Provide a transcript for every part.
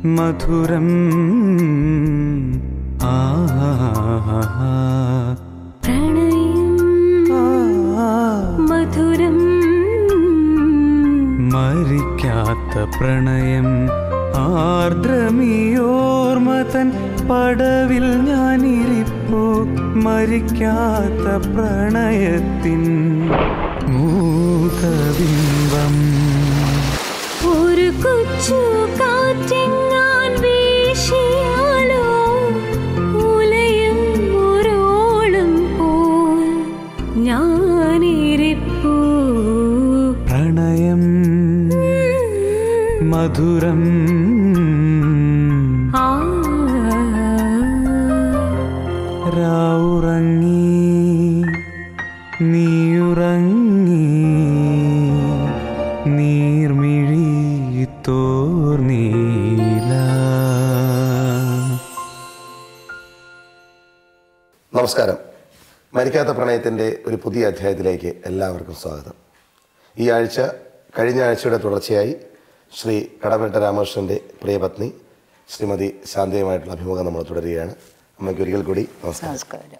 മധുരം ആ പ്രണയം മധുരം മരിക്കാത്ത പ്രണയം ആർദ്രമിയോർമതൻ പടവിൽ ഞാനിരിപ്പോ മരിക്കാത്ത പ്രണയത്തിൻ മൂകബിംബം ഒരു കൊച്ചു കാറ്റെങ്ങാൻ വീശിയാലോ ഉലയം ഒരോളം പോൽ ഞാനിരിപ്പൂ പ്രണയം മധുരം ആ രാവുറങ്ങി നീയുറങ്ങി നീർമിഴി തോർന്നീല നമസ്കാരം മരിക്കാത്ത പ്രണയത്തിൻ്റെ ഒരു പുതിയ അധ്യായത്തിലേക്ക് എല്ലാവർക്കും സ്വാഗതം ഈ ആഴ്ച കഴിഞ്ഞ ആഴ്ചയുടെ തുടർച്ചയായി ശ്രീ കടമറ്റ രാമകൃഷ്ണൻ്റെ പ്രിയപത്നി ശ്രീമതി ശാന്തയുമായിട്ടുള്ള അഭിമുഖം നമ്മൾ തുടരുകയാണ് അമ്മയ്ക്ക് ഒരിക്കൽ കൂടി നമസ്കാരം നമസ്കാരം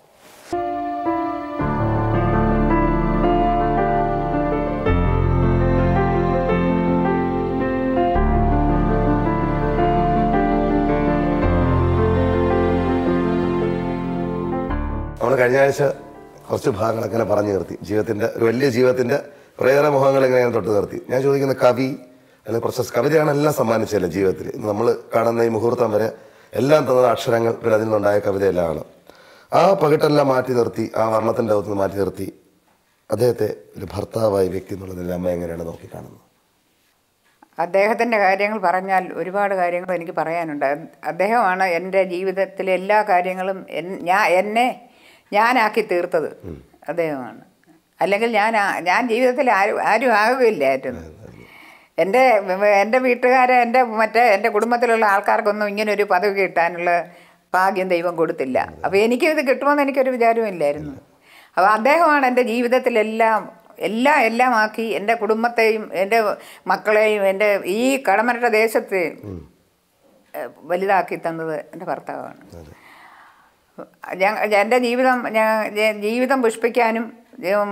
നമ്മൾ കഴിഞ്ഞ ആഴ്ച കുറച്ച് ഭാഗങ്ങൾ അങ്ങനെ പറഞ്ഞു നിർത്തി ജീവിതത്തിൻ്റെ ഒരു വലിയ ജീവിതത്തിൻ്റെ കുറേയേറെ മുഖങ്ങൾ ഇങ്ങനെ തൊട്ട് നിർത്തി ഞാൻ ചോദിക്കുന്ന കവി അല്ലെങ്കിൽ കുറച്ച് കവിതയാണ് എല്ലാം സമ്മാനിച്ചല്ലേ ജീവിതത്തിൽ ഇന്ന് നമ്മൾ കാണുന്ന ഈ മുഹൂർത്തം വരെ എല്ലാം തന്നത് അക്ഷരങ്ങൾ പിന്നെ അതിൽ നിന്നുണ്ടായ കവിതയെല്ലാമാണ് ആ പകിട്ടെല്ലാം മാറ്റി നിർത്തി ആ വർണ്ണത്തിൻ്റെ അകത്ത് നിന്ന് മാറ്റി നിർത്തി അദ്ദേഹത്തെ ഒരു ഭർത്താവായ വ്യക്തി എന്നുള്ളതിൽ അമ്മ എങ്ങനെയാണ് നോക്കിക്കാണുന്നത് അദ്ദേഹത്തിൻ്റെ കാര്യങ്ങൾ പറഞ്ഞാൽ ഒരുപാട് കാര്യങ്ങൾ എനിക്ക് പറയാനുണ്ട് അദ്ദേഹമാണ് എൻ്റെ ജീവിതത്തിലെ എല്ലാ കാര്യങ്ങളും എൻ- ഞാൻ എന്നെ ഞാനാക്കി തീർത്തത് അദ്ദേഹമാണ് അല്ലെങ്കിൽ ഞാൻ ആ- ഞാൻ ജീവിതത്തിൽ ആരും ആരും ആകുകയില്ലായിരുന്നു എൻ്റെ എൻ്റെ വീട്ടുകാരെ എൻ്റെ മറ്റേ എൻ്റെ കുടുംബത്തിലുള്ള ആൾക്കാർക്കൊന്നും ഇങ്ങനെ ഒരു പദവി കിട്ടാനുള്ള ഭാഗ്യം ദൈവം കൊടുത്തില്ല അപ്പോൾ എനിക്കും ഇത് കിട്ടുമെന്ന് എനിക്കൊരു വിചാരമില്ലായിരുന്നു അപ്പോൾ അദ്ദേഹമാണ് എൻ്റെ ജീവിതത്തിലെല്ലാം എല്ലാം എല്ലാം ആക്കി എൻ്റെ കുടുംബത്തെയും എൻ്റെ മക്കളെയും എൻ്റെ ഈ കടമരട്ട ദേശത്തെയും ഏഹ്, വലുതാക്കി തന്നത് എൻ്റെ ഭർത്താവാണ് ഞാൻ എൻ്റെ ജീവിതം ഞാൻ ഞാൻ ജീവിതം പുഷ്പിക്കാനും ഉം,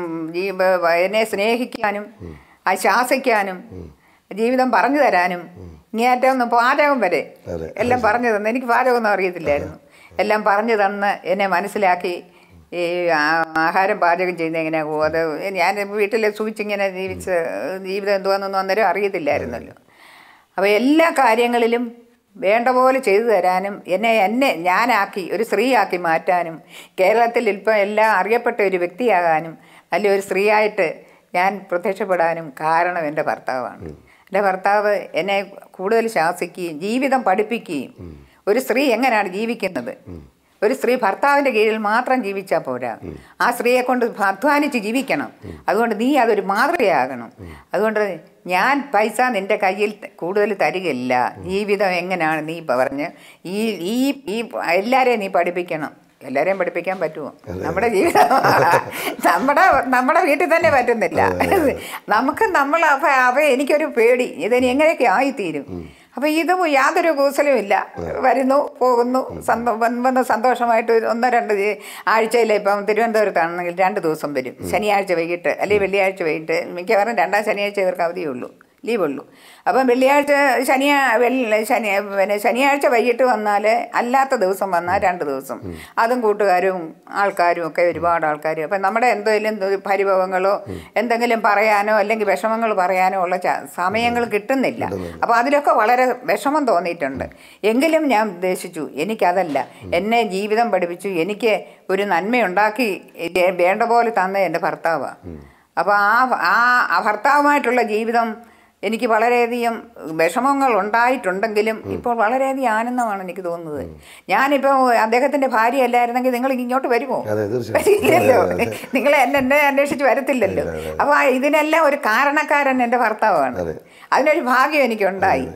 ജീവ- എന്നെ സ്നേഹിക്കാനും ആശ്വാസിക്കാനും ജീവിതം പറഞ്ഞു തരാനും ഇങ്ങേറ്റം ഒന്ന് പാചകം വരെ അതെ. എല്ലാം പറഞ്ഞു തന്നു എനിക്ക് പാചകമൊന്നും അറിയത്തില്ലായിരുന്നു എല്ലാം പറഞ്ഞു തന്ന് എന്നെ മനസ്സിലാക്കി ഈ ആ- ആഹാരം പാചകം ചെയ്യുന്നത് എങ്ങനെയാകുമോ അത് ഞാൻ വീട്ടിൽ സൂചിച്ചിങ്ങനെ ജീവിച്ച് ജീവിതം എന്തുവാന്നൊന്നും അന്നേരം അറിയത്തില്ലായിരുന്നല്ലോ അപ്പോൾ എല്ലാ കാര്യങ്ങളിലും വേണ്ട പോലെ ചെയ്തു തരാനും എന്നെ എന്നെ ഞാനാക്കി ഒരു സ്ത്രീയാക്കി മാറ്റാനും കേരളത്തിൽ ഇപ്പം എല്ലാം അറിയപ്പെട്ട ഒരു വ്യക്തിയാകാനും നല്ലൊരു സ്ത്രീയായിട്ട് ഞാൻ പ്രത്യക്ഷപ്പെടാനും കാരണം എൻ്റെ ഭർത്താവാണ് എൻ്റെ ഭർത്താവ് എന്നെ കൂടുതൽ ശാസിക്കുകയും ജീവിതം പഠിപ്പിക്കുകയും ഒരു സ്ത്രീ എങ്ങനെയാണ് ജീവിക്കുന്നത് ഒരു സ്ത്രീ ഭർത്താവിൻ്റെ കീഴിൽ മാത്രം ജീവിച്ചാൽ പോരാ ആ സ്ത്രീയെ കൊണ്ട് അധ്വാനിച്ച് ജീവിക്കണം അതുകൊണ്ട് നീ അതൊരു മാതൃകയാകണം അതുകൊണ്ട് ഞാൻ പൈസ നിന്റെ കയ്യിൽ കൂടുതൽ തരികയില്ല ജീവിതം എങ്ങനെയാണ് നീ പറഞ്ഞ് ഈ ഈ ഈ എല്ലാവരെയും നീ പഠിപ്പിക്കണം എല്ലാവരെയും പഠിപ്പിക്കാൻ പറ്റുമോ നമ്മുടെ ജീവിതം നമ്മുടെ നമ്മുടെ വീട്ടിൽ തന്നെ പറ്റുന്നില്ല നമുക്ക് നമ്മൾ അവ അവ എനിക്കൊരു പേടി ഇതിന് എങ്ങനെയൊക്കെ ആയിത്തീരും അപ്പൊ ഇത് യാതൊരു കൂസലും ഇല്ല വരുന്നു പോകുന്നു സന്തോ വന്ന് സന്തോഷമായിട്ട് ഒരു ഒന്നോ രണ്ട് ദി- ആഴ്ചയിൽ ഇപ്പം തിരുവനന്തപുരത്താണെങ്കിൽ രണ്ട് ദിവസം വരും ശനിയാഴ്ച വൈകിട്ട് അല്ലെങ്കിൽ വെള്ളിയാഴ്ച വൈകിട്ട് മിക്കവാറും രണ്ടാം ശനിയാഴ്ച ഇവർക്ക് അവധിയുള്ളൂ ലീവുള്ളൂ അപ്പം വെള്ളിയാഴ്ച ശനിയാ വെള്ളി ശനി പിന്നെ ശനിയാഴ്ച വൈകിട്ട് വന്നാൽ അല്ലാത്ത ദിവസം വന്നാൽ രണ്ട് ദിവസം അതും കൂട്ടുകാരും ആൾക്കാരും ഒക്കെ ഒരുപാട് ആൾക്കാർ അപ്പം നമ്മുടെ എന്തെങ്കിലും ഒരു പരിഭവങ്ങളോ എന്തെങ്കിലും പറയാനോ അല്ലെങ്കിൽ വിഷമങ്ങൾ പറയാനോ ഉള്ള ച- സമയങ്ങൾ കിട്ടുന്നില്ല അപ്പോൾ അതിലൊക്കെ വളരെ വിഷമം തോന്നിയിട്ടുണ്ട് എങ്കിലും ഞാൻ ഉദ്ദേശിച്ചു എനിക്കതല്ല എന്നെ ജീവിതം പഠിപ്പിച്ചു എനിക്ക് ഒരു നന്മയുണ്ടാക്കി ഇത് വേണ്ട പോലെ തന്ന എൻ്റെ ഭർത്താവാണ് അപ്പോൾ ആ ആ ആ ഭർത്താവുമായിട്ടുള്ള ജീവിതം എനിക്ക് വളരെയധികം വിഷമങ്ങൾ ഉണ്ടായിട്ടുണ്ടെങ്കിലും ഇപ്പോൾ വളരെയധികം ആനന്ദമാണ് എനിക്ക് തോന്നുന്നത് ഞാനിപ്പോൾ അദ്ദേഹത്തിന്റെ ഭാര്യ അല്ലായിരുന്നെങ്കിൽ നിങ്ങൾ ഇങ്ങോട്ട് വരുമോ അതെ, തീർച്ചയായും. ഇല്ലല്ലോ അതെ, അതെ. നിങ്ങൾ എന്നെ എന്നെ അന്വേഷിച്ച് വരത്തില്ലല്ലോ അപ്പൊ ആ ഇതിനെല്ലാം ഒരു കാരണക്കാരൻ എൻ്റെ ഭർത്താവാണ് അതെ. അതിനൊരു ഭാഗ്യം എനിക്കുണ്ടായി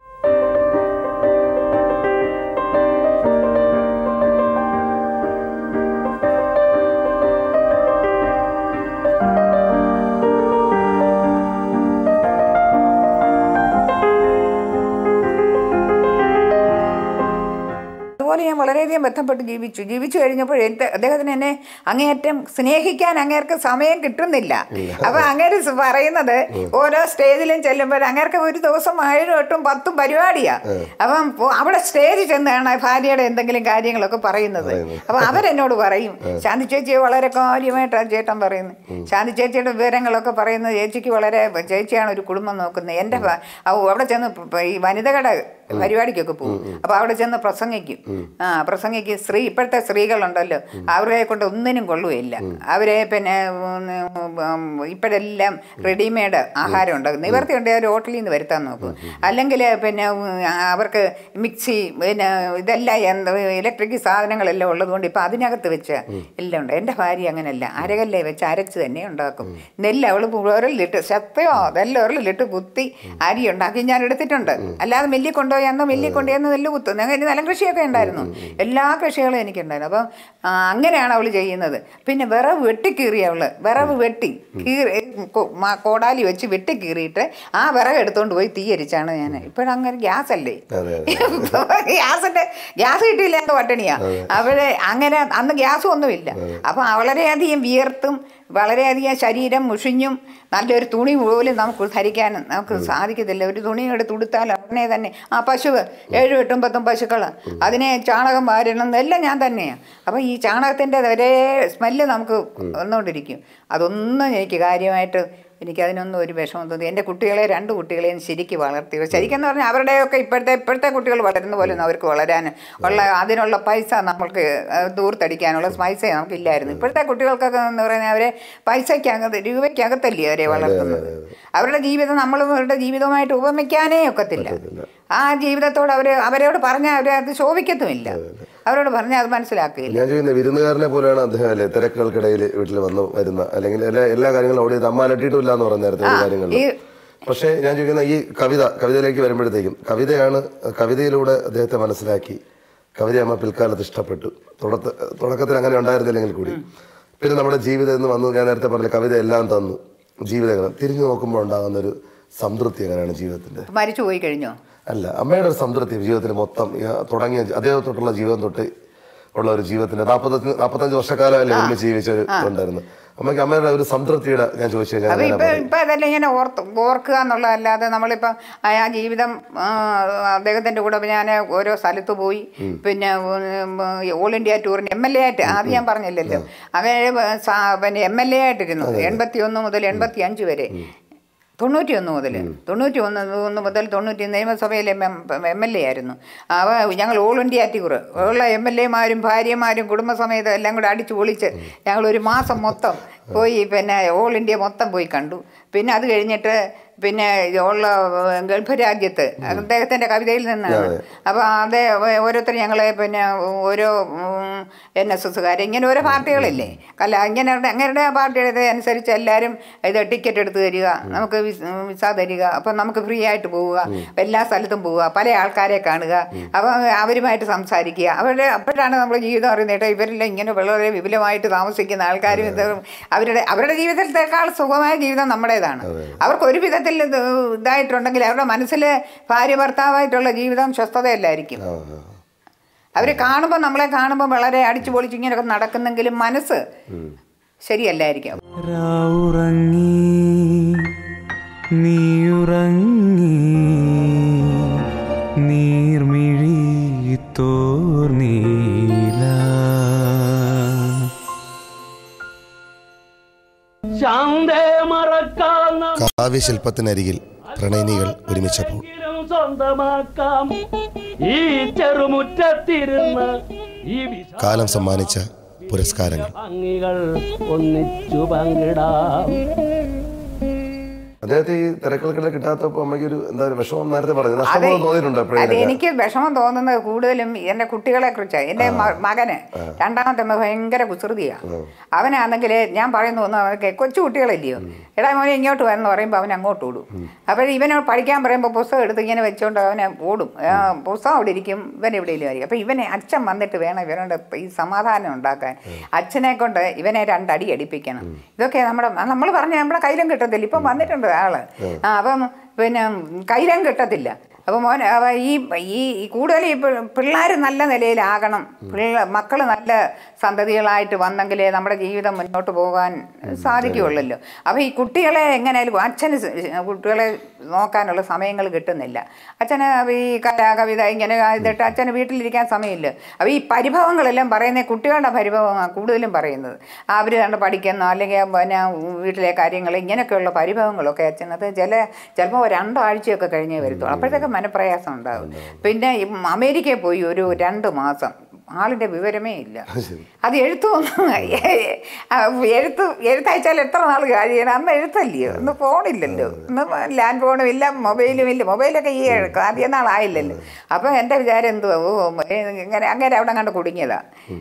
അതുപോലെ ഞാൻ വളരെയധികം ബന്ധപ്പെട്ട് ജീവിച്ചു ജീവിച്ചു കഴിഞ്ഞപ്പോൾ എൻ്റെ അദ്ദേഹത്തിന് എന്നെ അങ്ങേയറ്റം സ്നേഹിക്കാൻ അങ്ങേർക്ക് സമയം കിട്ടുന്നില്ല അപ്പൊ അങ്ങേര് സ് പറയുന്നത് ഓരോ സ്റ്റേജിലും ചെല്ലുമ്പോൾ അങ്ങേർക്ക് ഒരു ദിവസം ഏഴും എട്ടും പത്തും പരിപാടിയാ അപ്പം പോ- അവിടെ സ്റ്റേജിൽ ചെന്നാണ് ഭാര്യയുടെ എന്തെങ്കിലും കാര്യങ്ങളൊക്കെ പറയുന്നത് അപ്പൊ അവരെന്നോട് പറയും ശാന്തി ചേച്ചിയെ വളരെ കാര്യമായിട്ടാണ് ചേട്ടൻ പറയുന്നത് ശാന്തി ചേച്ചിയുടെ വിവരങ്ങളൊക്കെ പറയുന്നത് ചേച്ചിക്ക് വളരെ ചേച്ചിയാണ് ഒരു കുടുംബം നോക്കുന്നത് എൻ്റെ ഭ- ഔ, അവിടെ ചെന്ന് പ- പ- ഈ വനിതകളുടെ പരിപാടിക്കൊക്കെ പോകും അപ്പൊ അവിടെ ചെന്ന് പ്രസംഗിക്കും ആ പ്രസംഗിക്കും സ്ത്രീ ഇപ്പോഴത്തെ സ്ത്രീകളുണ്ടല്ലോ അവരെ കൊണ്ട് ഒന്നിനും കൊള്ളുകയില്ല അവരെ പിന്നെ ഉം, ഉം, ഇപ്പോഴെല്ലാം റെഡിമെയ്ഡ് ആഹാരം ഉണ്ടാക്കും നിവർത്തി ഉണ്ട് ഒരു ഹോട്ടലിൽ നിന്ന് വരുത്താൻ നോക്കും അല്ലെങ്കിൽ പിന്നെ ഉം, അവർക്ക് മിക്സി പിന്നെ ഇതെല്ലാം എന്ത് ഇലക്ട്രിക് സാധനങ്ങളെല്ലാം ഉള്ളതുകൊണ്ട് ഇപ്പം അതിനകത്ത് വെച്ച് എല്ലാം ഉണ്ട് എൻ്റെ ഭാര്യ അങ്ങനെയല്ല അരകല്ലേ വെച്ച് അരച്ച് തന്നെ ഉണ്ടാക്കും നെല്ല് അവൾ ഉരലിട്ട് സത്യമോ അതെല്ലാം ഉരലിട്ട് കുത്തി അരി ഉണ്ടാക്കി ഞാൻ എടുത്തിട്ടുണ്ട് അല്ലാതെ മില്ലി കൊണ്ടുപോയി അന്ന് മില്ലി കൊണ്ടുപോയെന്ന് നെല്ല് കുത്തും ഞങ്ങൾ നിലം കൃഷിയൊക്കെ ഉണ്ടായിരുന്നു എല്ലാ കൃഷികളും എനിക്കുണ്ടായിരുന്നു അപ്പം ആ, അങ്ങനെയാണ് അവൾ ചെയ്യുന്നത് പിന്നെ വിറവ് വെട്ടി കീറി അവള് വിറവ് വെട്ടി കീറി കൊ- മ- കോടാലി വെച്ച് വെട്ടി കീറിയിട്ട് ആ വിറക് എടുത്തോണ്ട് പോയി തീയരിച്ചാണ് ഞാൻ ഇപ്പോഴങ്ങനെ ഗ്യാസ് അല്ലേ അതെ, ഗ്യാസിന്റെ ഗ്യാസ് കിട്ടിയില്ല എന്ന് പട്ടിണിയാ അവരെ അങ്ങനെ അന്ന് ഗ്യാസും ഒന്നുമില്ല അപ്പൊ വളരെയധികം വിയർത്തും വളരെയധികം ശരീരം മുഷിഞ്ഞും നല്ലൊരു തുണി പോലും നമുക്ക് ധരിക്കാൻ നമുക്ക് സാധിക്കത്തില്ല ഒരു തുണി എടുത്ത് ഉടുത്താൽ ഉടനെ തന്നെ ആ പശുവ് ഏഴും എട്ടും പത്തും പശുക്കൾ അതിനെ ചാണകം വാരണം എല്ലാം ഞാൻ തന്നെയാണ് അപ്പം ഈ ചാണകത്തിൻ്റെ ഒരേ സ്മെല്ല് നമുക്ക് വന്നുകൊണ്ടിരിക്കും അതൊന്നും എനിക്ക് കാര്യമായിട്ട് എനിക്കതിനൊന്നും ഒരു വിഷമം തോന്നി എൻ്റെ കുട്ടികളെ രണ്ട് കുട്ടികളെയും ശരിക്ക് വളർത്തി ശരിക്കെന്ന് പറഞ്ഞാൽ അവരുടെയൊക്കെ ഇപ്പോഴത്തെ ഇപ്പോഴത്തെ കുട്ടികൾ വളരുന്ന പോലെ ഒന്നും അവർക്ക് വളരാൻ ഉള്ള അതിനുള്ള പൈസ നമ്മൾക്ക് ഏഹ്, ദൂർത്തടിക്കാനുള്ള പൈസ നമുക്കില്ലായിരുന്നു ഇപ്പോഴത്തെ കുട്ടികൾക്കൊക്കെ എന്ന് പറഞ്ഞാൽ അവരെ പൈസയ്ക്കകത്ത് രൂപയ്ക്കകത്തല്ലേ അവരെ വളർത്തുന്നത് അവരുടെ ജീവിതം നമ്മൾ അവരുടെ ജീവിതവുമായിട്ട് ഉപമിക്കാനേ ഒക്കത്തില്ല ആ ജീവിതത്തോട് അവർ അവരോട് പറഞ്ഞാൽ അവർ അത് ശോഭിക്കത്തുമില്ല അവരോട് പറഞ്ഞാൽ അത് മനസ്സിലാക്കുകയില്ല ഞാൻ ചോദിക്കുന്നത് വിരുന്നുകാരനെ പോലെയാണ് അദ്ദേഹം അല്ലേ തിരക്കുകൾക്കിടയിൽ വീട്ടിൽ വന്ന് വരുന്ന അല്ലെങ്കിൽ എല്ലാ എല്ലാ കാര്യങ്ങളും അവിടെ അമ്മ അലട്ടിയിട്ടില്ല എന്ന് പറഞ്ഞ നേരത്തെ ഒരു കാര്യങ്ങളിൽ ഈ പക്ഷേ ഞാൻ ചോദിക്കുന്ന ഈ കവിത കവിതയിലേക്ക് വരുമ്പോഴത്തേക്കും കവിതയാണ് കവിതയിലൂടെ അദ്ദേഹത്തെ മനസ്സിലാക്കി കവിത അമ്മ പിൽക്കാലത്ത് ഇഷ്ടപ്പെട്ടു തുടക്ക തുടക്കത്തിൽ അങ്ങനെ ഉണ്ടായിരുന്നില്ലെങ്കിൽ കൂടി പിന്നെ നമ്മുടെ ജീവിതം എന്ന് വന്നു ഞാൻ നേരത്തെ പറഞ്ഞ കവിത എല്ലാം തന്നു ജീവിതങ്ങൾ തിരിഞ്ഞു നോക്കുമ്പോൾ ഉണ്ടാകുന്ന ഒരു സംതൃപ്തി എങ്ങനെയാണ് ജീവിതത്തിന്റെ മരിച്ചു പോയി കഴിഞ്ഞോ അല്ല അമ്മയുടെ ഒരു സംതൃപ്തി ജീവിതത്തിൽ മൊത്തം ഈ തുടങ്ങിയ അദ്ദേഹം തൊട്ടുള്ള ജീവിതം തൊട്ട് ഉള്ള ഒരു ജീവിതത്തിന്റെ നാൽപ്പത്തഞ്ച് നാൽപ്പത്തഞ്ച് വർഷക്കാലമല്ലേ ഒരുമിച്ച് ജീവിച്ച ഒരു ഉണ്ടായിരുന്നു അമ്മയ്ക്ക് അമ്മയുടെ ഒരു സംതൃപ്തിയുടെ ഞാൻ ചോദിച്ചു കഴിഞ്ഞാൽ അപ്പൊ അങ്ങനെ ഇപ്പൊ പറയും. ഇപ്പൊ അതെല്ലാം ഇങ്ങനെ ഓർത്ത് ഓർക്കുക എന്നുള്ളതല്ലാതെ നമ്മളിപ്പം ആ ആ ജീവിതം ആ, അദ്ദേഹത്തിന്റെ കൂടെ ഞാൻ ഓരോ സ്ഥലത്ത് പോയി പിന്നെ ഉം, ഓൾ ഇന്ത്യ ടൂറിന് എം എൽ എ ആയിട്ട് ആദ്യം ഞാൻ പറഞ്ഞില്ലല്ലോ അങ്ങനെ സാ- പിന്നെ എം എൽ എ ആയിട്ടിരുന്നു എൺപത്തി ഒന്ന് മുതൽ എൺപത്തി അഞ്ച് വരെ തൊണ്ണൂറ്റി ഒന്ന് മുതൽ തൊണ്ണൂറ്റി ഒന്ന് ഒന്ന് മുതൽ തൊണ്ണൂറ്റി നിയമസഭയിലെ എം എൽ എ ആയിരുന്നു അവ ഞങ്ങൾ ഓൾ ഇന്ത്യ ടൂർ ഉള്ള എം എൽ എമാരും ഭാര്യമാരും കുടുംബസമേതം എല്ലാം കൂടെ അടിച്ചു പൊളിച്ച് ഞങ്ങൾ ഒരു മാസം മൊത്തം പോയി പിന്നെ ഓൾ ഇന്ത്യ മൊത്തം പോയി കണ്ടു പിന്നെ അത് കഴിഞ്ഞിട്ട് പിന്നെ ഉള്ള ഗൾഫ് രാജ്യത്ത് അദ്ദേഹത്തിൻ്റെ കവിതയിൽ നിന്നാണ് അപ്പോൾ അത് ഓരോരുത്തർ ഞങ്ങളെ പിന്നെ ഓരോ എൻ എസ് എസ്സുകാർ ഇങ്ങനെ ഓരോ പാർട്ടികളില്ലേ അല്ല ഇങ്ങനെ അങ്ങനെയുടെ പാർട്ടിയുടെ അനുസരിച്ച് എല്ലാവരും ഇത് ടിക്കറ്റ് എടുത്ത് തരിക നമുക്ക് വിസ വിസ തരിക അപ്പം നമുക്ക് ഫ്രീ ആയിട്ട് പോവുക എല്ലാ സ്ഥലത്തും പോവുക പല ആൾക്കാരെ കാണുക അപ്പം അവരുമായിട്ട് സംസാരിക്കുക അവരുടെ അപ്പോഴാണ് നമ്മൾ ജീവിതം അറിയുന്നത് കേട്ടോ ഇവരെല്ലാം ഇങ്ങനെ വളരെ വിപുലമായിട്ട് താമസിക്കുന്ന ആൾക്കാരും ഇത് അവരുടെ അവരുടെ ജീവിതത്തേക്കാൾ സുഖമായ ജീവിതം നമ്മുടേതാണ് അവർക്ക് ഒരു വിധത്തിൽ ഇത് ഇതായിട്ടുണ്ടെങ്കിൽ അവരുടെ മനസ്സിൽ ഭാര്യ ഭർത്താവായിട്ടുള്ള ജീവിതം സ്വസ്ഥതയല്ലായിരിക്കും ആ, ആ. അവർ കാണുമ്പോൾ നമ്മളെ കാണുമ്പോൾ വളരെ അടിച്ചു പൊളിച്ച് ഇങ്ങനെയൊക്കെ നടക്കുന്നെങ്കിലും മനസ്സ് ശരിയല്ലായിരിക്കും രാവുറങ്ങി നീയുറങ്ങി നീർമിഴി തോർന്നീല ശാന്തേ മറക്കാം കാവ്യശില്പത്തിനരികിൽ പ്രണയിനികൾ ഒരുമിച്ചപ്പോൾ നമുക്കെങ്കിലും സ്വന്തമാക്കാം ഈ ചെറുമുറ്റത്തിരുന്ന് ഈ വിശാല കാലം സമ്മാനിച്ച പുരസ്കാരങ്ങൾ ഭംഗികൾ ഒന്നിച്ചു പങ്കിടാം അദ്ദേഹത്തെ ഈ തിരക്കുകൾക്കിടെ കിട്ടാത്തപ്പോ അമ്മയ്ക്ക് ഒരു എന്താ ഒരു വിഷമം നേരത്തെ പറഞ്ഞു അത് നഷ്ടബോധം തോന്നിയിട്ടുണ്ടോ അത് എപ്പോഴേലും എനിക്ക് വിഷമം തോന്നുന്നത് കൂടുതലും എൻ്റെ കുട്ടികളെ കുറിച്ചാണ് എൻ്റെ മ- മകന് രണ്ടാമത്തെ മകൻ ഭയങ്കര കുസൃതിയാണ് അവനാണെങ്കിൽ ഞാൻ പറയുന്ന ഒന്നും അവനൊക്കെ കൊച്ചു കുട്ടികളല്ലയോ എടാ മോനെ ഇങ്ങോട്ട് വരെന്ന് പറയുമ്പോൾ അവൻ അങ്ങോട്ട് ഓടും അപ്പോൾ ഇവനോട് പഠിക്കാൻ പറയുമ്പോൾ പുസ്തകം എടുത്ത് ഇങ്ങനെ വെച്ചുകൊണ്ട് അവനെ ഓടും ആ, പുസ്തകം അവിടെ ഇരിക്കും ഇവൻ എവിടെയെങ്കിലും ആയിരിക്കും അപ്പോൾ ഇവനെ അച്ഛൻ വന്നിട്ട് വേണം ഇവനോട് ഈ സമാധാനം ഉണ്ടാക്കാൻ അച്ഛനെ കൊണ്ട് ഇവനെ രണ്ടടി അടിപ്പിക്കണം ഇതൊക്കെ നമ്മുടെ നമ്മൾ പറഞ്ഞ നമ്മുടെ കയ്യിലും കിട്ടത്തില്ല ഇപ്പം വന്നിട്ടുണ്ട് ആള് ആ അപ്പം പിന്നെ കൈരം കിട്ടത്തില്ല അപ്പോൾ മോൻ അവ ഈ ഈ ഈ കൂടുതൽ ഈ പിള്ളേർ നല്ല നിലയിലാകണം പിള്ള മക്കൾ നല്ല സന്തതികളായിട്ട് വന്നെങ്കിലേ നമ്മുടെ ജീവിതം മുന്നോട്ട് പോകാൻ സാധിക്കുകയുള്ളല്ലോ അപ്പോൾ ഈ കുട്ടികളെ എങ്ങനെയാലും അച്ഛന് സ- കുട്ടികളെ നോക്കാനുള്ള സമയങ്ങൾ കിട്ടുന്നില്ല അച്ഛന് ഈ കലാ കവിത ഇങ്ങനെ ഇതിട്ട് അച്ഛന് വീട്ടിലിരിക്കാൻ സമയമില്ല അപ്പോൾ ഈ പരിഭവങ്ങളെല്ലാം പറയുന്ന കുട്ടികളുടെ പരിഭവമാണ് കൂടുതലും പറയുന്നത് അവർ കണ്ട് പഠിക്കുന്ന അല്ലെങ്കിൽ പിന്നെ വീട്ടിലെ കാര്യങ്ങൾ ഇങ്ങനെയൊക്കെയുള്ള പരിഭവങ്ങളൊക്കെ അച്ഛനത് ചില ചിലപ്പോൾ രണ്ടാഴ്ചയൊക്കെ കഴിഞ്ഞേ വരുത്തുള്ളൂ അപ്പോഴത്തേക്ക് മനപ്രയാസം ഉണ്ടാകും പിന്നെ ഈ അമേരിക്കയിൽ പോയി ഒരു രണ്ട് മാസം ആളിൻ്റെ വിവരമേ ഇല്ല അത് എഴുത്തൊന്നും എഴുത്ത് എഴുത്തയച്ചാൽ എത്ര നാൾ കഴിയണം അന്ന് എഴുത്തല്ലയോ ഇന്ന് ഫോണില്ലല്ലോ ഇന്ന് ലാൻഡ് ഫോണും ഇല്ല മൊബൈലും ഇല്ല മൊബൈലൊക്കെ ഈ എഴുക്കും ആദ്യം നാളായില്ലല്ലോ അപ്പം എൻ്റെ വിചാരം എന്തുവാ ഓ ഏ, ഇങ്ങനെ അങ്ങനെ അവിടെ കണ്ട് കുടുങ്ങിയതാ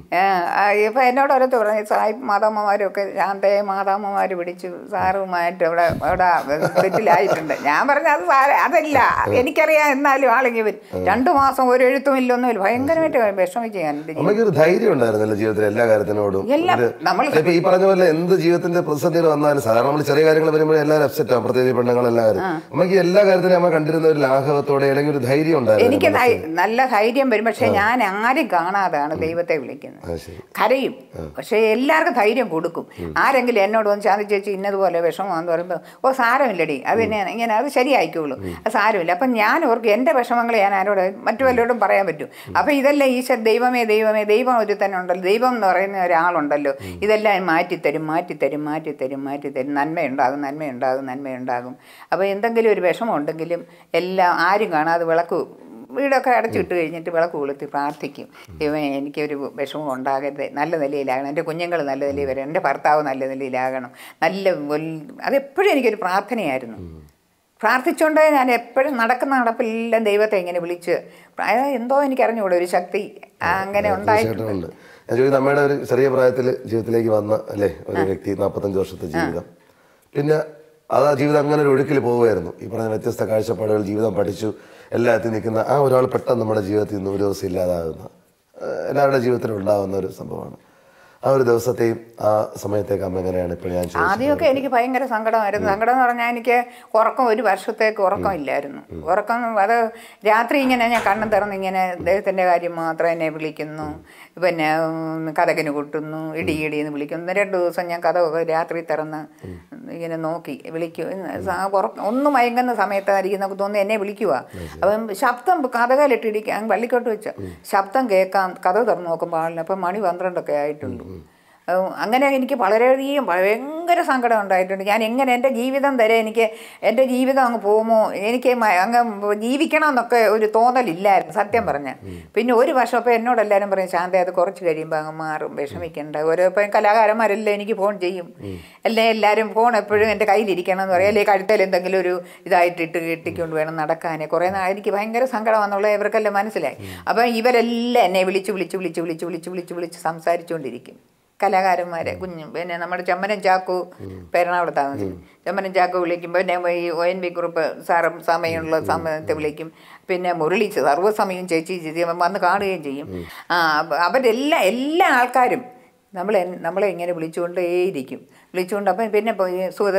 ഇപ്പം എന്നോട് ഓരോരുത്തർ പറഞ്ഞു സാഹിബ് മാതാമ്മമാരൊക്കെ ശാന്തയെ മാതാമ്മമാർ പിടിച്ചു സാറുമായിട്ട് അവിടെ അവിടെ സെറ്റിലായിട്ടുണ്ട് ഞാൻ പറഞ്ഞു അത് സാര അതല്ല എനിക്കറിയാം എന്നാലും ആളിങ്ങി വരും രണ്ടു മാസം ഒരു എഴുത്തും ഇല്ല ഒന്നുമില്ല ഭയങ്കരമായിട്ട് വിഷമിച്ച് ഞാൻ എൻ്റെ ജീവിതം. അമ്മയ്ക്ക് ഒരു ധൈര്യം ഉണ്ടായിരുന്നല്ലോ ജീവിതത്തിൽ എല്ലാ കാര്യത്തിനോടും എല്ലാം ഒരു- നമ്മൾ ഇപ്പൊ ഈ പറഞ്ഞ പോലെ എന്ത് ജീവിതത്തിന്റെ പ്രതിസന്ധികൾ വന്നാലും സാധാരണ നമ്മൾ ചെറിയ കാര്യങ്ങൾ വരുമ്പോൾ എല്ലാവരും അപ്സെറ്റ് ആവും പ്രത്യേകിച്ച് പെണ്ണുങ്ങളെല്ലാവരും അമ്മയ്ക്ക് എല്ലാ കാര്യത്തിലും അമ്മ കണ്ടിരുന്ന ഒരു ലാഘവത്തോടെ അല്ലെങ്കിൽ ഒരു ധൈര്യം ഉണ്ടായിരുന്നു എനിക്ക് ധൈ- നല്ല ധൈര്യം വരും പക്ഷെ ഞാൻ ആരും കാണാതാണ് ദൈവത്തെ വിളിക്കുന്നത് ആ, ശരി കരയും പക്ഷെ എല്ലാവർക്കും ധൈര്യം കൊടുക്കും ആരെങ്കിലും എന്നോട് വന്ന് ശാന്തി ചേച്ചി ഇന്നതുപോലെ വിഷമമാണെന്ന് പറയുമ്പോൾ ഓ സാരമില്ലടി അത് തന്നെയാണ് ഇങ്ങനെ അത് ശരിയായിക്കോളൂ അത് സാരമില്ല അപ്പം ഞാൻ ഓർക്കും എൻ്റെ വിഷമങ്ങൾ ഞാൻ ആരോട് മറ്റു വല്ലവരോടും പറയാൻ പറ്റും അപ്പം ഇതെല്ലാം ഈശ്വര ദൈവമേ ദൈവമേ ദൈവം ഒരു തന്നെ ഉണ്ടല്ലോ ദൈവം എന്ന് പറയുന്ന ഒരാളുണ്ടല്ലോ ഇതെല്ലാം മാറ്റിത്തരും മാറ്റിത്തരും മാറ്റിത്തരും മാറ്റിത്തരും നന്മയുണ്ടാകും നന്മയുണ്ടാകും നന്മയുണ്ടാകും അപ്പോൾ എന്തെങ്കിലും ഒരു വിഷമം ഉണ്ടെങ്കിലും എല്ലാം ആരും കാണാതെ വിളക്ക് വീടൊക്കെ അടച്ചിട്ട് കഴിഞ്ഞിട്ട് വിളക്ക് കൊളുത്തി പ്രാർത്ഥിക്കും ദൈവമേ എനിക്കൊരു വിഷമം ഉണ്ടാകരുത് നല്ല നിലയിലാകണം എൻ്റെ കുഞ്ഞുങ്ങൾ നല്ല നിലയിൽ വരണം എൻ്റെ ഭർത്താവ് നല്ല നിലയിലാകണം നല്ല വൽ- അതെപ്പോഴും എനിക്കൊരു പ്രാർത്ഥനയായിരുന്നു പ്രാർത്ഥിച്ചുകൊണ്ട് ഞാൻ എപ്പോഴും നടക്കുന്ന നടപ്പെല്ലാം ദൈവത്തെ ഇങ്ങനെ വിളിച്ച് അതായത് എന്തോ എനിക്ക് അറിഞ്ഞുകൂടെ ഒരു ശക്തി അങ്ങനെ ഉണ്ടായിട്ടുണ്ട് തീർച്ചയായിട്ടും ഉണ്ട് ഞാൻ ചോദിക്കുന്നത് അമ്മയുടെ ഒരു ചെറിയ പ്രായത്തിൽ ജീവിതത്തിലേക്ക് വന്ന അല്ലേ ഒരു വ്യക്തി നാൽപ്പത്തഞ്ച് വർഷത്തെ ജീവിതം പിന്നെ അത് ആ ജീവിതം അങ്ങനെ ഒരു ഒഴുക്കിൽ പോവുമായിരുന്നു ഈ പറഞ്ഞ വ്യത്യസ്ത കാഴ്ചപ്പാടുകൾ ജീവിതം പഠിച്ചു എല്ലാത്തിനും നിൽക്കുന്ന ആ ഒരാൾ പെട്ടെന്ന് നമ്മുടെ ജീവിതത്തിൽ നിന്ന് ഒരു ദിവസം ഇല്ലാതാകുന്ന ഏഹ് എല്ലാവരുടെ ജീവിതത്തിലും ഉണ്ടാകുന്ന ഒരു സംഭവമാണ് ആ ഒരു ദിവസത്തെയും ആ സമയത്തേക്ക് അമ്മ എങ്ങനെയാണ് ഇപ്പോൾ ഞാൻ ചോദിച്ചത് ആദ്യമൊക്കെ എനിക്ക് ഭയങ്കര സങ്കടമായിരുന്നു സങ്കടം എന്ന് പറഞ്ഞാൽ എനിക്ക് ഉറക്കം ഒരു വർഷത്തേക്ക് ഉറക്കം ഇല്ലായിരുന്നു ഉറക്കം അത് രാത്രി ഇങ്ങനെ ഞാൻ കണ്ണും തുറന്ന് ഇങ്ങനെ ദൈവത്തിൻ്റെ കാര്യം മാത്രം എന്നെ വിളിക്കുന്നു പിന്നെ ഉം, കഥകിന് കൊട്ടുന്നു ഇടി ഇടി എന്ന് വിളിക്കുന്നു രണ്ട് ദിവസം ഞാൻ കഥകൊക്കെ രാത്രി തുറന്ന് ഇങ്ങനെ നോക്കി വിളിക്കും ഇന്ന് സ- ഉറക്കം ഒന്ന് മയങ്ങുന്ന സമയത്തായിരിക്കും നമുക്ക് തോന്നുന്നു എന്നെ വിളിക്കുക അപ്പം ശബ്ദം കഥകാലിട്ട് ഇടിക്കാൻ വള്ളിക്കോട്ട് വെച്ച ശബ്ദം കേൾക്കാം കഥ തുറന്ന് നോക്കുമ്പോൾ ആളിന് അപ്പം മണി പന്ത്രണ്ടൊക്കെ ആയിട്ടുണ്ട് ഉം, അങ്ങനെ എനിക്ക് വളരെയധികം ഭയങ്കര സങ്കടം ഉണ്ടായിട്ടുണ്ട് ഞാൻ എങ്ങനെ എൻ്റെ ജീവിതം വരെ എനിക്ക് എൻ്റെ ജീവിതം അങ്ങ് പോകുമോ എനിക്ക് മ- അങ്ങ് ജീവിക്കണം എന്നൊക്കെ ഒരു തോന്നലില്ലായിരുന്നു സത്യം പറഞ്ഞ പിന്നെ ഒരു വർഷം അപ്പോൾ എന്നോട് എല്ലാവരും പറയും ശാന്ത അത് കുറച്ച് കഴിയുമ്പോൾ അങ്ങ് മാറും വിഷമിക്കണ്ട ഓരോ ഇപ്പം കലാകാരന്മാരെല്ലാം എനിക്ക് ഫോൺ ചെയ്യും അല്ലേ എല്ലാവരും ഫോൺ എപ്പോഴും എൻ്റെ കയ്യിലിരിക്കണം എന്ന് പറയും അല്ലെങ്കിൽ കഴുത്തിൽ എന്തെങ്കിലും ഒരു ഇതായിട്ട് ഇട്ട് കെട്ടിക്കൊണ്ട് വേണം നടക്കാൻ കുറേ നാൾ എനിക്ക് ഭയങ്കര സങ്കടമാണെന്നുള്ളത് ഇവർക്കെല്ലാം മനസ്സിലായി അപ്പം ഇവരെല്ലാം എന്നെ വിളിച്ച് വിളിച്ച് വിളിച്ച് വിളിച്ച് വിളിച്ച് വിളിച്ച് വിളിച്ച് സംസാരിച്ചുകൊണ്ടിരിക്കും കലാകാരന്മാരെ കുഞ്ഞു പിന്നെ നമ്മുടെ ചമ്മനം ചാക്കു പെരണാവിടെ താമസിക്കും ചമ്മനം ചാക്കു വിളിക്കും പിന്നെ ഈ ഒ എൻ വി കുറുപ്പ് സാറും സമയമുള്ള സമയത്ത് വിളിക്കും പിന്നെ മുരളി സർവ്വസമയവും ചേച്ചി ചേച്ചി വന്ന് കാണുകയും ചെയ്യും ആ അപ്പ- അവരെല്ലാ എല്ലാ ആൾക്കാരും നമ്മളെ നമ്മളെ ഇങ്ങനെ വിളിച്ചുകൊണ്ടേയിരിക്കും വിളിച്ചുകൊണ്ട് അപ്പം പിന്നെ പോയി സുഗത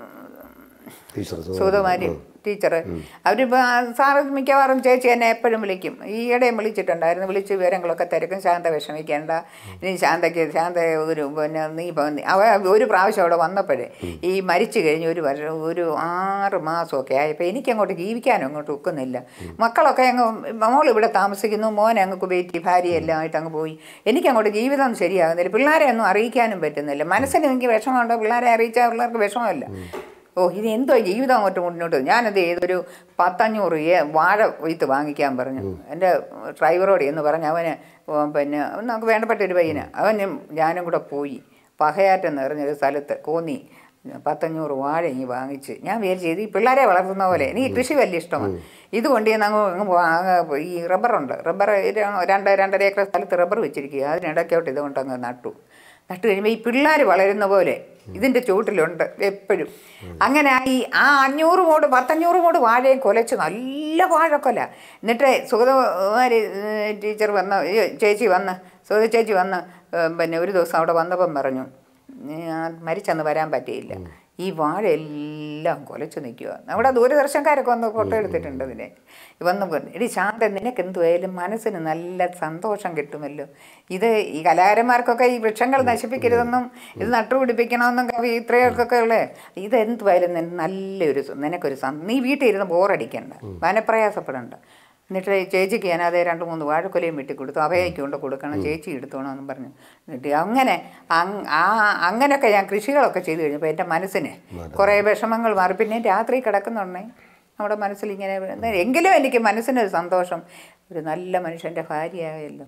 ടീച്ചർ സുഗതകുമാരി ടീച്ചർ അവരിപ്പോൾ സാറ് മിക്കവാറും ചേച്ചി എന്നെ എപ്പോഴും വിളിക്കും ഈയിടെയും വിളിച്ചിട്ടുണ്ടായിരുന്നു വിളിച്ച് വിവരങ്ങളൊക്കെ തിരക്കും ശാന്ത വിഷമിക്കേണ്ട ഇനി ശാന്തയ്ക്ക് ശാന്ത ഒരു പിന്നെ നീ ഇപ്പൊ നീ- അവ ഒരു പ്രാവശ്യം അവിടെ വന്നപ്പോഴേ ഈ മരിച്ചു കഴിഞ്ഞ് ഒരു വർഷം ഒരു ആറ് മാസമൊക്കെ ആയപ്പോൾ എനിക്കങ്ങോട്ട് ജീവിക്കാനും അങ്ങോട്ട് ഒക്കുന്നില്ല മക്കളൊക്കെ അങ്ങ് മോൾ ഇവിടെ താമസിക്കുന്നു മോനെ അങ്ങ് കുബേറ്റി ഭാര്യയെല്ലാം ആയിട്ട് അങ്ങ് പോയി എനിക്കങ്ങോട്ട് ജീവിതം ശരിയാകുന്നില്ല പിള്ളേരെ ഒന്നും അറിയിക്കാനും പറ്റുന്നില്ല മനസ്സിന് എനിക്ക് വിഷമമുണ്ടോ പിള്ളേരെ അറിയിച്ചാൽ പിള്ളേർക്ക് വിഷമമല്ല ഓ ഇത് എന്തോ ജീവിതം അങ്ങോട്ട് മുന്നോട്ട് ഞാനത് ഏതൊരു പത്തഞ്ഞൂറ് ഏ വാഴ കൊയ്ത്ത് വാങ്ങിക്കാൻ പറഞ്ഞു എൻ്റെ ഡ്രൈവറോട് എന്ന് പറഞ്ഞ് അവന് ഓ, പിന്നെ നമുക്ക് വേണ്ടപ്പെട്ട ഒരു പയ്യന് അവനും ഞാനും കൂടെ പോയി പകയാറ്റം നിറഞ്ഞൊരു സ്ഥലത്ത് കോന്നി പത്തഞ്ഞൂറ് വാഴ ഇങ്ങ് വാങ്ങിച്ച് ഞാൻ വിചാരിച്ചു ഇത് ഈ പിള്ളേരെ വളർത്തുന്ന പോലെ എനിക്ക് കൃഷി വലിയ ഇഷ്ടമാണ് ഇത് കൊണ്ട് ചെന്ന് അങ്ങ് അങ്ങ് പോ- അങ്ങ് ഈ റബ്ബറുണ്ട് റബ്ബർ രണ്ട് രണ്ടര ഏക്കർ സ്ഥലത്ത് റബ്ബർ വെച്ചിരിക്കുക അതിനിടയ്ക്കോട്ട് ഇതുകൊണ്ട് അങ്ങ് നട്ടു നട്ട് കഴിയുമ്പോൾ ഈ പിള്ളേർ വളരുന്ന പോലെ ഇതിൻ്റെ ചുവട്ടിലുണ്ട് എപ്പോഴും അങ്ങനെ ആ ഈ ആ അഞ്ഞൂറ് മൂട് പത്തഞ്ഞൂറ് മൂട് വാഴയും കുലച്ച് നല്ല വാഴക്കൊല എന്നിട്ട് സുഗതകുമാരി ഏഹ്, ടീച്ചർ വന്ന് ഈ ചേച്ചി വന്ന് സുഗത ചേച്ചി വന്ന് ഏഹ്, പിന്നെ ഒരു ദിവസം അവിടെ വന്നപ്പം പറഞ്ഞു "നീ ആ മരിച്ചന്ന് വരാൻ പറ്റിയില്ല ഈ വാഴയെല്ലാം കുലച്ചു നിൽക്കുക നമ്മുടെ ദൂരദർശൻകാരൊക്കെ വന്ന് ഫോട്ടോ എടുത്തിട്ടുണ്ട് ഇതിനെ വന്ന് പറഞ്ഞു എടി ശാന്ത നിനക്ക് എന്തുവായാലും മനസ്സിന് നല്ല സന്തോഷം കിട്ടുമല്ലോ ഇത് ഈ കലാകാരന്മാർക്കൊക്കെ ഈ വൃക്ഷങ്ങൾ നശിപ്പിക്കരുതെന്നും ഇത് നട്ടുപിടിപ്പിക്കണമെന്നും കവി ഇത്രയൊക്കെ ഉള്ളേ ഇത് എന്തുവായാലും നിന- നല്ലൊരു സ- നിനക്കൊരു സന്ത- നീ വീട്ടിൽ ഇരുന്ന് ബോറടിക്കണ്ട മനപ്രയാസപ്പെടണ്ട എന്നിട്ട് ചേച്ചിക്ക് ഞാൻ അതേ രണ്ട് മൂന്ന് വാഴക്കൊലയും വെട്ടി കൊടുത്തു അവയ്ക്ക് കൊണ്ട് കൊടുക്കണം ചേച്ചി എടുത്തോണമെന്നും പറഞ്ഞു എന്നിട്ട് അങ്ങനെ അങ് ആ അങ്ങനെയൊക്കെ ഞാൻ കൃഷികളൊക്കെ ചെയ്തു കഴിഞ്ഞപ്പോൾ എൻ്റെ മനസ്സിന് കുറേ വിഷമങ്ങൾ മാറി പിന്നെ രാത്രി കിടക്കുന്നുണ്ടേ നമ്മുടെ മനസ്സിൽ ഇങ്ങനെ എങ്കിലും എനിക്ക് മനസ്സിനൊരു സന്തോഷം ഒരു നല്ല മനുഷ്യൻ്റെ ഭാര്യയായല്ലോ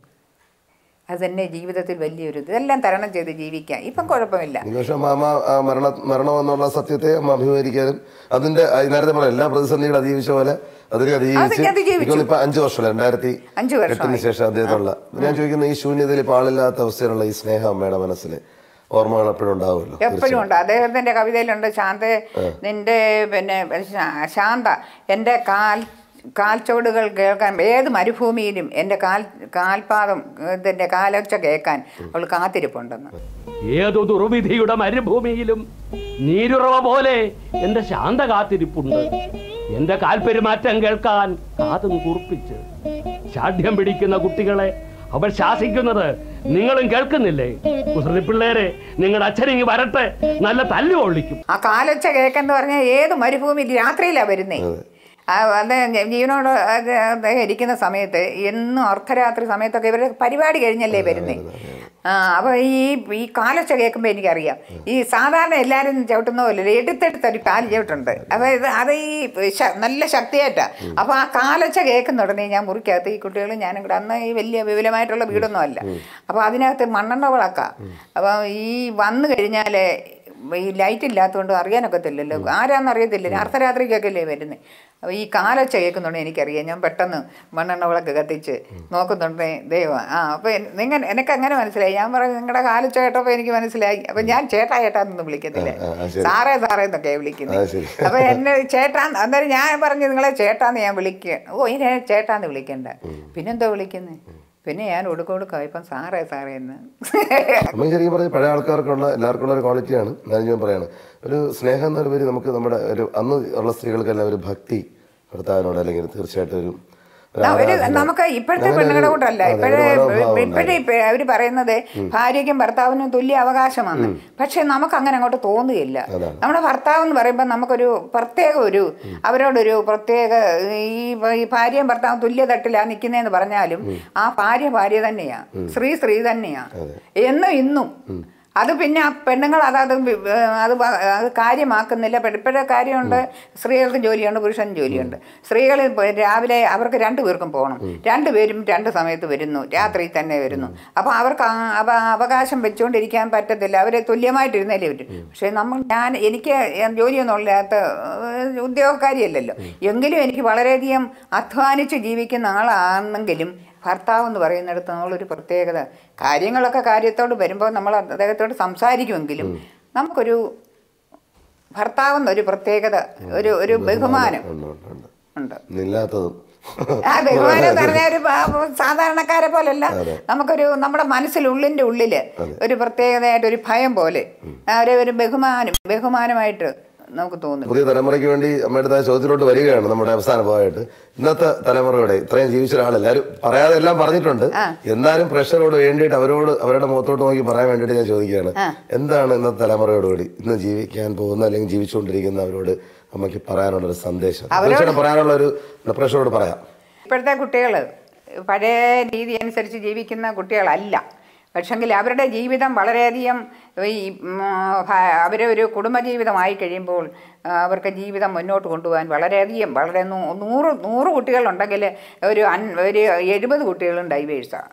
അത് തന്നെ ജീവിതത്തിൽ വലിയൊരു ഇത്. ഇതെല്ലാം തരണം ചെയ്ത് ജീവിക്കാം ഇപ്പം കുഴപ്പമില്ല നിമിഷം മാമ ആ മരണ മരണമെന്നുള്ള സത്യത്തെ അമ്മ അഭിമുഖീകരിക്കാനും അതിന്റെ ആ, നേരത്തെ പറഞ്ഞ എല്ലാ പ്രതിസന്ധികളും അതിജീവിച്ച പോലെ അതിനെ അതിജീവിച്ച് അതിനെ അതിജീവിച്ചു. എനിക്കൊന്ന് ഇപ്പൊ അഞ്ചു വർഷം രണ്ടായിരത്തി അഞ്ച് വർഷമായി. എട്ടിന് ശേഷം അദ്ദേഹത്തുള്ള ഞാൻ ചോദിക്കുന്ന ഈ ശൂന്യതയിൽ ഇപ്പൊ ആളില്ലാത്ത അവസ്ഥയിലുള്ള ഈ സ്നേഹം അമ്മയുടെ മനസ്സിൽ ഓർമ്മകൾ എപ്പോഴും ഉണ്ടാവുമല്ലോ എപ്പോഴും ഉണ്ട് അദ്ദേഹത്തിന്റെ കവിതയിലുണ്ട് ശാന്ത നിന്റെ പിന്നെ ശാ- ശാന്ത എൻ്റെ കാൽ കാൽച്ചോടുകൾ കേൾക്കാൻ ഏത് മരുഭൂമിയിലും എൻ്റെ കാൽ കാൽപാദം ഇതിൻ്റെ കാലൊച്ച കേൾക്കാൻ അവൾ കാത്തിരിപ്പുണ്ടെന്ന് ഏതു ദുർവിധിയുടെ മരുഭൂമിയിലും നീരുറവ പോലെ എന്റെ ശാന്ത കാത്തിരിപ്പുണ്ട് എന്റെ കാൽപ്പെരുമാറ്റം കേൾക്കാൻ കാതും കൂർപ്പിച്ച് ശാഠ്യം പിടിക്കുന്ന കുട്ടികളെ അവൾ ശാസിക്കുന്നത് നിങ്ങളും കേൾക്കുന്നില്ലേ കുസൃതി പിള്ളേരെ നിങ്ങളുടെ അച്ഛനിങ്ങി വരട്ടെ നല്ല തല്ലു കൊള്ളിക്കും ആ കാലൊച്ച കേൾക്കെന്ന് പറഞ്ഞാൽ ഏത് മരുഭൂമിയിൽ രാത്രിയിലാണ് വരുന്നേ ആ, അത് ജീവനോട് അത് അദ്ദേഹം ഇരിക്കുന്ന സമയത്ത് എന്നും അർദ്ധരാത്രി സമയത്തൊക്കെ ഇവരുടെ പരിപാടി കഴിഞ്ഞല്ലേ വരുന്നേ ആ അപ്പോൾ ഈ ഈ കാലൊച്ച കേൾക്കുമ്പോൾ എനിക്കറിയാം ഈ സാധാരണ എല്ലാവരും ചവിട്ടുന്ന പോലെ എടുത്തെടുത്ത് ഒരു കാല് ചവിട്ടുണ്ട് അപ്പോൾ ഇത് അത് ഈ ശ- നല്ല ശക്തിയായിട്ടാണ് അപ്പോൾ ആ കാലൊച്ച കേൾക്കുന്ന ഉടനെ ഞാൻ മുറിക്കകത്ത് ഈ കുട്ടികളും ഞാനും കൂടെ അന്ന് ഈ വലിയ വിപുലമായിട്ടുള്ള വീടൊന്നും അല്ല അപ്പോൾ അതിനകത്ത് മണ്ണെണ്ണ വിളക്കാം അപ്പോൾ ഈ വന്നു കഴിഞ്ഞാൽ ഈ ലൈറ്റ് ഇല്ലാത്തതുകൊണ്ട് അറിയാനൊക്കത്തില്ലല്ലോ ആരാന്ന് അറിയത്തില്ല അർദ്ധരാത്രിക്കൊക്കെ അല്ലേ വരുന്നത് അപ്പോൾ ഈ കാലൊച്ച കേൾക്കുന്നുണ്ട് എനിക്കറിയാം ഞാൻ പെട്ടെന്ന് മണ്ണെണ്ണ വിളക്ക് കത്തിച്ച് നോക്കുന്നുണ്ടേ ദൈവം ആ അപ്പോൾ നിങ്ങൾ എനിക്ക് അങ്ങനെ മനസ്സിലായി ഞാൻ പറഞ്ഞു നിങ്ങളുടെ കാലൊച്ച കേട്ടപ്പോൾ എനിക്ക് മനസ്സിലായി അപ്പം ഞാൻ ചേട്ടാ ചേട്ടാന്നൊന്നും വിളിക്കത്തില്ല ആ, ആ, ശരി. സാറേ സാറേ എന്നൊക്കെ ആ, വിളിക്കുന്നത് ശരി. അപ്പോൾ എന്നെ ചേട്ടാന്ന് അന്നേരം ഞാൻ പറഞ്ഞു നിങ്ങളെ ചേട്ടാന്ന് ഞാൻ വിളിക്കുക ഓ ഇനി ചേട്ടാന്ന് വിളിക്കണ്ട പിന്നെന്തോ വിളിക്കുന്നത് പിന്നെ ഞാൻ ഒടുക്കൊടുക്കാം ഇപ്പം സാറേ സാറേ എന്ന് അമ്മ ശരിക്കും പറഞ്ഞ പഴയ ആൾക്കാർക്കുള്ള എല്ലാവർക്കുള്ള ഒരു ക്വാളിറ്റിയാണ് ഞാൻ ഞാൻ പറയാണ് ഒരു സ്നേഹം എന്നൊരുപരി നമുക്ക് നമ്മുടെ ഒരു അന്ന് ഉള്ള സ്ത്രീകൾക്കെല്ലാം ഒരു ഭക്തി ഭർത്താവിനോട് അല്ലെങ്കിൽ തീർച്ചയായിട്ടും ഒരു ഒരു ന- ഒരു ആരാധന. നമുക്ക് ഇപ്പോഴത്തെ അങ്ങനെ ഒരു- പെണ്ണുങ്ങളുടെ കൂട്ടല്ല അതെ, ഇപ്പോഴേ ഒരു മനോഭാവം ഇപ്പോഴേ ഉണ്ടായിരുന്നു. അവർ പറയുന്നത് ഭാര്യയ്ക്കും ഭർത്താവിനും തുല്യ അവകാശമാണ് പക്ഷെ നമുക്ക് അങ്ങനെ അങ്ങോട്ട് തോന്നുകയില്ല അതാണ്. നമ്മുടെ ഭർത്താവ് എന്ന് പറയുമ്പോൾ നമുക്കൊരു പ്രത്യേക ഒരു അവരോടൊരു പ്രത്യേക ഈ ഈ ഭാര്യയും ഭർത്താവും തുല്യ തട്ടിലാ നിൽക്കുന്നതെന്ന് പറഞ്ഞാലും ആ ഭാര്യ ഭാര്യ തന്നെയാ സ്ത്രീ സ്ത്രീ തന്നെയാ എന്നും ഇന്നും അത് പിന്നെ ആ പെണ്ണുങ്ങൾ അതത് വി- അത് വ- അത് കാര്യമാക്കുന്നില്ല പക്ഷേ ഇപ്പോഴത്തെ കാര്യമുണ്ട് സ്ത്രീകൾക്ക് ജോലിയുണ്ട് പുരുഷനും ജോലിയുണ്ട് സ്ത്രീകൾ ഇപ്പൊ രാവിലെ അവർക്ക് രണ്ടു പേർക്കും പോകണം രണ്ടുപേരും രണ്ട് സമയത്ത് വരുന്നു രാത്രി തന്നെ വരുന്നു അപ്പോൾ അവർക്ക് ആ- അവ അവകാശം വെച്ചുകൊണ്ടിരിക്കാൻ പറ്റത്തില്ല അവർ തുല്യമായിട്ടിരുന്നല്ലേ പറ്റും പക്ഷേ നമ്മൾ ഞാൻ എനിക്ക് ജോലിയൊന്നും ഇല്ലാത്ത ഏഹ്, ഉദ്യോഗക്കാരിയല്ലല്ലോ എങ്കിലും എനിക്ക് വളരെയധികം അധ്വാനിച്ച് ജീവിക്കുന്ന ആളാണെങ്കിലും ഭർത്താവ് എന്ന് പറയുന്നിടത്ത് നമ്മളൊരു പ്രത്യേകത കാര്യങ്ങളൊക്കെ കാര്യത്തോട് വരുമ്പോൾ നമ്മൾ അദ്ദേഹത്തോട് സംസാരിക്കുമെങ്കിലും നമുക്കൊരു ഭർത്താവ് എന്നൊരു പ്രത്യേകത ഒരു ഒരു ബഹുമാനം ഉണ്ട്, ഉണ്ട്, ഉണ്ട്. ഉണ്ട് ഇന്നില്ലാത്തതും ആ ബഹുമാനം എന്ന് പറഞ്ഞാൽ ഒരു പാ- സാധാരണക്കാരെ പോലല്ല നമുക്കൊരു നമ്മുടെ മനസ്സിലുള്ളിൻ്റെ ഉള്ളില് ഒരു പ്രത്യേകതയായിട്ട് ഒരു ഭയം പോലെ ആ ഒരു ഒരു ബഹുമാനം ബഹുമാനമായിട്ട് നമുക്ക് തോന്നും പുതിയ തലമുറയ്ക്ക് വേണ്ടി അമ്മയുടെ ചോദ്യത്തിലോട്ട് വരികയാണ് നമ്മുടെ അവസാന ഭാഗമായിട്ട് ഇന്നത്തെ തലമുറയുടെ ഇത്രയും ജീവിച്ച ഒരാളെല്ലാവരും പറയാതെ എല്ലാം പറഞ്ഞിട്ടുണ്ട് എന്നാലും പ്രഷറോട് വേണ്ടിയിട്ട് അവരോട് അവരുടെ മുഖത്തോട്ട് നോക്കി പറയാൻ വേണ്ടിയിട്ട് ഞാൻ ചോദിക്കുകയാണ് എന്താണ് ഇന്നത്തെ തലമുറയോട് കൂടി ഇന്ന് ജീവിക്കാൻ പോകുന്ന അല്ലെങ്കിൽ ജീവിച്ചുകൊണ്ടിരിക്കുന്ന അവരോട് അമ്മയ്ക്ക് പറയാനുള്ള ഒരു സന്ദേശം തീർച്ചയായിട്ടും പറയാനുള്ള ഒരു പ്രഷറോട് പറയാം ഇപ്പോഴത്തെ കുട്ടികൾ പഴയ രീതി അനുസരിച്ച് ജീവിക്കുന്ന കുട്ടികളല്ല പക്ഷെങ്കിൽ അവരുടെ ജീവിതം വളരെയധികം ഈ ഉം, ഭ- അവരെ ഒരു കുടുംബജീവിതമായി കഴിയുമ്പോൾ ആ, അവർക്ക് ജീവിതം മുന്നോട്ട് കൊണ്ടുപോകാൻ വളരെയധികം വളരെ നൂ- നൂറ് നൂറ് കുട്ടികളുണ്ടെങ്കിൽ ഒരു അൻ ഒരു എഴുപത് കുട്ടികളും ഡൈവേഴ്സാണ്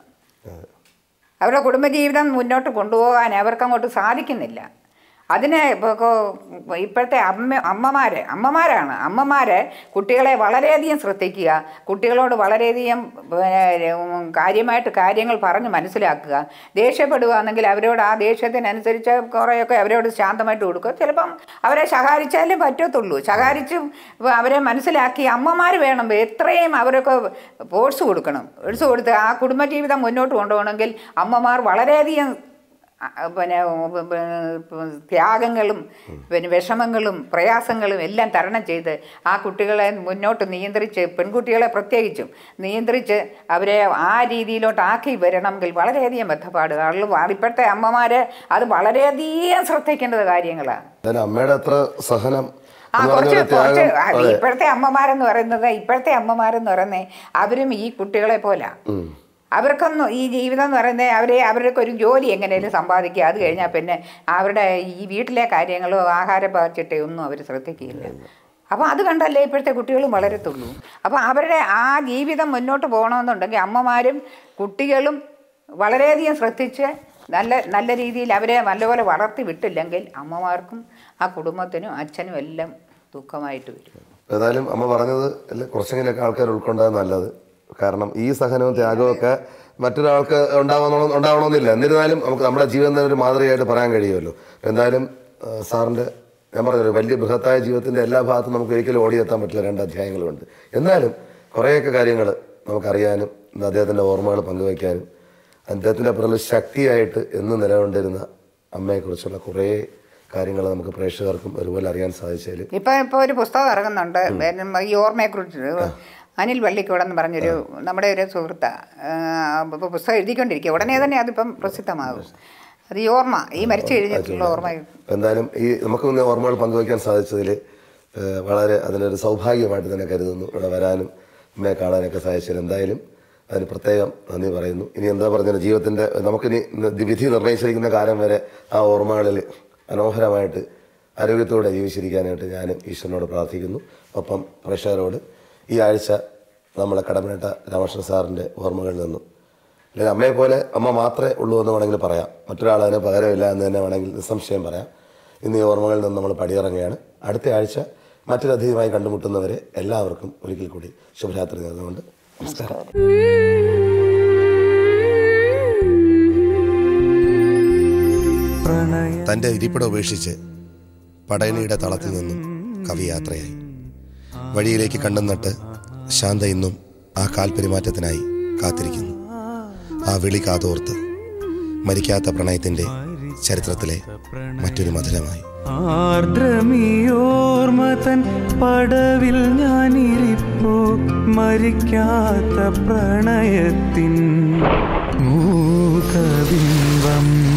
അവരുടെ കുടുംബജീവിതം മുന്നോട്ട് കൊണ്ടുപോകാൻ അവർക്ക് അങ്ങോട്ട് സാധിക്കുന്നില്ല അതിന് ഇപ്പോൾ കൊ- ഇപ്പോഴത്തെ അമ്മ അമ്മമാരെ അമ്മമാരാണ് അമ്മമാരെ കുട്ടികളെ വളരെയധികം ശ്രദ്ധിക്കുക കുട്ടികളോട് വളരെയധികം പിന്നെ, ഉം, കാര്യമായിട്ട് കാര്യങ്ങൾ പറഞ്ഞ് മനസ്സിലാക്കുക ദേഷ്യപ്പെടുകയാണെങ്കിൽ അവരോട് ആ ദേഷ്യത്തിനനുസരിച്ച് കുറേയൊക്കെ അവരോട് ശാന്തമായിട്ട് കൊടുക്കുക ചിലപ്പം അവരെ ശകാരിച്ചാലേ പറ്റത്തുള്ളൂ ശകാരിച്ച് അവരെ മനസ്സിലാക്കി അമ്മമാർ വേണം എത്രയും അവരൊക്കെ പോഴ്സ് കൊടുക്കണം പോഴ്സ് കൊടുത്ത് ആ കുടുംബജീവിതം മുന്നോട്ട് കൊണ്ടുപോകണമെങ്കിൽ അമ്മമാർ വളരെയധികം ആ, പിന്നെ ഉം, പിന്നെ ത്യാഗങ്ങളും പിന്നെ വിഷമങ്ങളും പ്രയാസങ്ങളും എല്ലാം തരണം ചെയ്ത് ആ കുട്ടികളെ മുന്നോട്ട് നിയന്ത്രിച്ച് പെൺകുട്ടികളെ പ്രത്യേകിച്ചും നിയന്ത്രിച്ച് അവരെ ആ രീതിയിലോട്ട് ആക്കി വരണമെങ്കിൽ വളരെയധികം ബന്ധപ്പാട് കാരണം ഇപ്പോഴത്തെ അമ്മമാര് അത് വളരെയധികം ശ്രദ്ധിക്കേണ്ടത് കാര്യങ്ങളാണ് അതായത് അമ്മയുടെ അത്ര സഹനം ആ എന്ന് പറഞ്ഞ കുറച്ച് ഒരു ത്യാഗം കുറച്ച് ആ, അതെ ഇപ്പോഴത്തെ അമ്മമാരെന്ന് പറയുന്നത് ഇപ്പോഴത്തെ അമ്മമാരെന്ന് പറയുന്നത് അവരും ഈ കുട്ടികളെ പോലാ ഉം. അവർക്കൊന്നും ഈ ജീവിതം എന്ന് പറയുന്നത് അവരെ അവർക്ക് ഒരു ജോലി എങ്ങനെയും സമ്പാദിക്കുക അത് കഴിഞ്ഞാൽ പിന്നെ അവരുടെ ഈ വീട്ടിലെ കാര്യങ്ങളോ ആഹാര പാചിട്ടയോ ഒന്നും അവർ ശ്രദ്ധിക്കില്ല അപ്പോൾ അത് കണ്ടല്ലേ ഇപ്പോഴത്തെ കുട്ടികളും വളരത്തുള്ളൂ അപ്പോൾ അവരുടെ ആ ജീവിതം മുന്നോട്ട് പോകണമെന്നുണ്ടെങ്കിൽ അമ്മമാരും കുട്ടികളും വളരെയധികം ശ്രദ്ധിച്ച് നല്ല നല്ല രീതിയിൽ അവരെ നല്ലപോലെ വളർത്തി വിട്ടില്ലെങ്കിൽ അമ്മമാർക്കും ആ കുടുംബത്തിനും അച്ഛനും എല്ലാം ദുഃഖമായിട്ട് വരും ഏതായാലും അമ്മ പറഞ്ഞത് അല്ല കുറച്ചെങ്കിലൊക്കെ ആൾക്കാർ ഉൾക്കൊണ്ടാൽ നല്ലത് കാരണം ഈ സഹനവും ത്യാഗവും ഒക്കെ മറ്റൊരാൾക്ക് ഉണ്ടാവണോ ഉണ്ടാവണമെന്നില്ല എന്നിരുന്നാലും നമുക്ക് നമ്മുടെ ജീവിതം ഒരു മാതൃകയായിട്ട് പറയാൻ കഴിയുമല്ലോ എന്തായാലും ആ, സാറിൻ്റെ ഞാൻ പറഞ്ഞല്ലോ വലിയ ബൃഹത്തായ ജീവിതത്തിൻ്റെ എല്ലാ ഭാഗത്തും നമുക്ക് ഒരിക്കലും ഓടിയെത്താൻ പറ്റില്ല രണ്ട് അധ്യായങ്ങളുണ്ട് എന്നാലും കുറേയൊക്കെ കാര്യങ്ങൾ നമുക്കറിയാനും ഇന്ന് അദ്ദേഹത്തിൻ്റെ ഓർമ്മകൾ പങ്കുവയ്ക്കാനും അദ്ദേഹത്തിൻ്റെ അപ്പുറം ശക്തിയായിട്ട് എന്ന് നിലകൊണ്ടിരുന്ന അമ്മയെക്കുറിച്ചുള്ള കുറേ കാര്യങ്ങൾ നമുക്ക് പ്രേക്ഷകർക്കും ഒരുപോലെ അറിയാൻ സാധിച്ചതിൽ ഇപ്പൊ ഇപ്പൊ ഒരു പുസ്തകം ഇറങ്ങുന്നുണ്ട് പിന്നെ ഈ ഓർമ്മയെ കുറിച്ച് അനിൽ വള്ളിക്കൂടെന്ന് പറഞ്ഞൊരു നമ്മുടെ ഒരു സുഹൃത്താ ഇപ്പൊ പുസ്തകം എഴുതിക്കൊണ്ടിരിക്കുക ഉടനെ തന്നെ അതിപ്പം പ്രസിദ്ധമാകും അത് ഈ ഓർമ്മ ഈ മരിച്ചു കഴിഞ്ഞിട്ടുള്ള ഓർമ്മ എന്തായാലും ഈ നമുക്ക് ഇന്ന് ഓർമ്മകൾ പങ്കുവയ്ക്കാൻ സാധിച്ചതിൽ വളരെ അതിനൊരു സൗഭാഗ്യമായിട്ട് തന്നെ കരുതുന്നു ഇവിടെ വരാനും അമ്മയെ കാണാനൊക്കെ സാധിച്ചതിൽ എന്തായാലും അതിന് പ്രത്യേകം നന്ദി പറയുന്നു ഇനി എന്താ പറഞ്ഞാൽ ജീവിതത്തിൻ്റെ നമുക്കിനി ഇന്ന് വിധി നിർണ്ണയിച്ചിരിക്കുന്ന കാലം വരെ ആ ഓർമ്മകളിൽ മനോഹരമായിട്ട് ആരോഗ്യത്തോടെ ജീവിച്ചിരിക്കാനായിട്ട് ഞാൻ ഈശ്വരനോട് പ്രാർത്ഥിക്കുന്നു ഒപ്പം പ്രേക്ഷകരോട് ഈ ആഴ്ച നമ്മളെ കടമനിട്ട രാമകൃഷ്ണൻ സാറിൻ്റെ ഓർമ്മകളിൽ നിന്നും അല്ലെങ്കിൽ അമ്മയെ പോലെ അമ്മ മാത്രമേ ഉള്ളൂ എന്ന് വേണമെങ്കിൽ പറയാം മറ്റൊരാൾ അതിന് പകരമില്ല എന്ന് തന്നെ വേണമെങ്കിൽ നിസ്സംശയം പറയാം ഇന്ന് ഈ ഓർമ്മകളിൽ നിന്ന് നമ്മൾ പടിയിറങ്ങുകയാണ് അടുത്ത ആഴ്ച മറ്റൊരു അതിഥിയുമായി കണ്ടുമുട്ടുന്നവരെ എല്ലാവർക്കും ഒരിക്കൽ കൂടി ശുഭരാത്രി നേർന്നുകൊണ്ട് നമസ്കാരം പ്രണയ തൻ്റെ ഇരിപ്പിട ഉപേക്ഷിച്ച് പടയണിയുടെ തളത്തിൽ നിന്നും കവി യാത്രയായി വഴിയിലേക്ക് കണ്ണും നട്ട് ശാന്ത ഇന്നും ആ കാൽപെരുമാറ്റത്തിനായി കാത്തിരിക്കുന്നു ആ വിളി കാതോർത്ത് മരിക്കാത്ത പ്രണയത്തിൻ്റെ ചരിത്രത്തിലെ മറ്റൊരു മധുരമായി ആർദ്രമിയോർമ തൻ പടവിൽ ഞാനിരിപ്പോ മരിക്കാത്ത പ്രണയത്തിൻ മൂകബിംബം